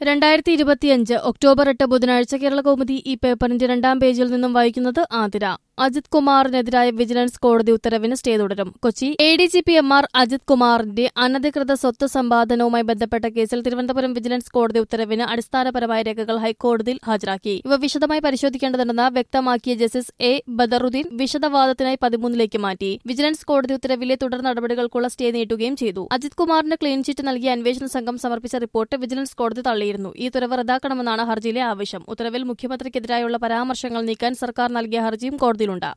രണ്ടായിരത്തി ഇരുപത്തിയഞ്ച് ഒക്ടോബർ എട്ട് ബുധനാഴ്ച കേരള കൗമുദി ഈ പേപ്പറിന്റെ രണ്ടാം പേജിൽ നിന്നും വായിക്കുന്നത് ആതിര അജിത് കുമാറിനെതിരായ വിജിലൻസ് കോടതി ഉത്തരവിന് സ്റ്റേ തുടരും Kochi A D G P M R Ajith കുമാറിന്റെ അനധികൃത സ്വത്ത് സമ്പാദനവുമായി ബന്ധപ്പെട്ട കേസിൽ തിരുവനന്തപുരം വിജിലൻസ് കോടതി ഉത്തരവിന് അടിസ്ഥാനപരമായ രേഖകൾ ഹൈക്കോടതിയിൽ ഹാജരാക്കി ഇവ വിശദമായി പരിശോധിക്കേണ്ടതുണ്ടെന്ന് വ്യക്തമാക്കിയ ജസ്റ്റിസ് എ ബദറുദ്ദീൻ വിശദവാദത്തിനായി പതിമൂന്നിലേക്ക് മാറ്റി വിജിലൻസ് കോടതി ഉത്തരവിലെ തുടർ നടപടികൾക്കുള്ള സ്റ്റേ നീട്ടുകയും ചെയ്തു അജിത് കുമാറിന് ക്ലീൻ ചിറ്റ് നൽകിയ അന്വേഷണ സംഘം സമർപ്പിച്ച റിപ്പോർട്ട് വിജിലൻസ് കോടതി തള്ളിയിരുന്നു ഈ ഉത്തരവ് റദ്ദാക്കണമെന്നാണ് ഹർജിയിലെ ആവശ്യം ഉത്തരവിൽ മുഖ്യമന്ത്രിക്കെതിരായുള്ള പരാമർശങ്ങൾ നീക്കാൻ സർക്കാർ നൽകിയ ഹർജിയും കോടതിയിലുണ്ട്